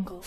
jungle.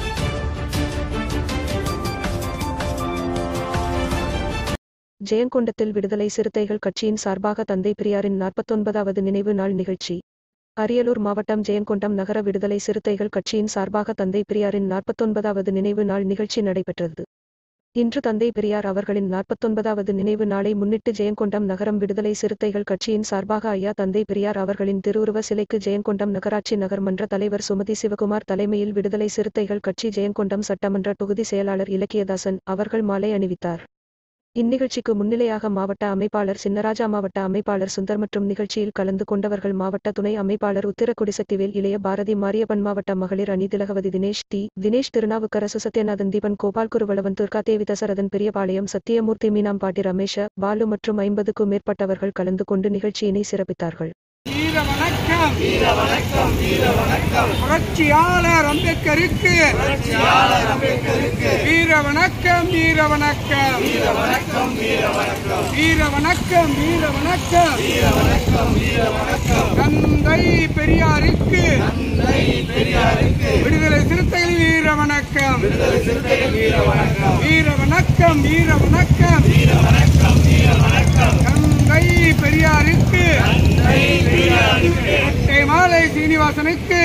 ஜெயங்கொண்டத்தில் விடுதலை சிறுத்தைகள் கட்சியின் சார்பாக தந்தை பெரியாரின் நாற்பத்தொன்பதாவது நினைவு நாள் நிகழ்ச்சி அரியலூர் மாவட்டம் ஜெயங்கொண்டம் நகர விடுதலை சிறுத்தைகள் கட்சியின் சார்பாக தந்தை பெரியாரின் நாற்பத்தொன்பதாவது நினைவு நாள் நிகழ்ச்சி நடைபெற்றது இன்று தந்தை பெரியார் அவர்களின் நாற்பத்தொன்பதாவது நினைவு நாளை முன்னிட்டு ஜெயங்கொண்டம் நகரம் விடுதலை சிறுத்தைகள் கட்சியின் சார்பாக ஐயா தந்தை பெரியார் அவர்களின் திருவுருவ சிலைக்கு ஜெயங்கொண்டம் நகராட்சி நகர்மன்ற தலைவர் சுமதி சிவகுமார் தலைமையில் விடுதலை சிறுத்தைகள் கட்சி ஜெயங்கொண்டம் சட்டமன்ற தொகுதி செயலாளர் இலக்கியதாசன் அவர்கள் மாலை அணிவித்தார் இந்நிகழ்ச்சிக்கு முன்னிலையாக மாவட்ட அமைப்பாளர் சின்னராஜா மாவட்ட அமைப்பாளர் சுந்தர் மற்றும் நிகழ்ச்சியில் கலந்து கொண்டவர்கள் மாவட்ட துணை அமைப்பாளர் உத்திரக்குடிசக்திவேல் இளைய பாரதி மாரியப்பன் மாவட்ட மகளிர் அணி திலகவதி தினேஷ் டி தினேஷ் திருநாவுக்கரசு சத்யநாதன் தீபன் கோபால் குருவளவன் துர்காதேவி தசரதன் பெரியபாளையம் சத்தியமூர்த்தி மீனாம்பாட்டி ரமேஷ பாலு மற்றும் ஐம்பதுக்கும் மேற்பட்டவர்கள் கலந்து கொண்டு நிகழ்ச்சியினை சிறப்பித்தார்கள் வீர வணக்கம் வீர வணக்கம் வீர வணக்கம் புரட்சியாளர் அம்பேத்கருக்கு புரட்சியாளர் அம்பேத்கருக்கு வீர வணக்கம் வீர வணக்கம் வீர வணக்கம் வீர வணக்கம் வீர வணக்கம் வீர வணக்கம் வீர வணக்கம் வீர வணக்கம் தந்தை பெரியாருக்கு தந்தை பெரியாருக்கு விடுதலை சிறுத்தைகள் வீர வணக்கம் விடுதலை சிறுத்தைகள் வீர வணக்கம் வீர வணக்கம் வீர வணக்கம் வீர வணக்கம் வீர வணக்கம் தந்தை பெரியாருக்கு தந்தை இரட்டை மாலை சீனிவாசனுக்கு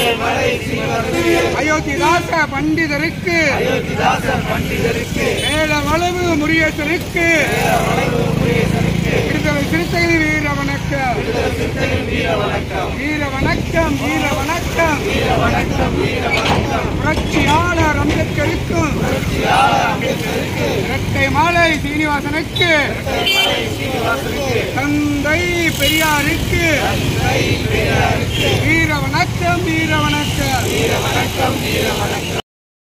அயோத்திதாச பண்டிதருக்கு மேலவளவு முரியேசருக்கு விடுதலை சிறுத்தைகள் வீர வணக்கம் வீர வணக்கம் வீர வணக்கம் புரட்சியாளர் அம்பேத்கருக்கும் இரட்டை மாலை சீனிவாசனுக்கு தந்தை பெரியாருக்கு வீர வணக்கம் வீர வணக்கம் வீர வணக்கம் வீர வணக்கம்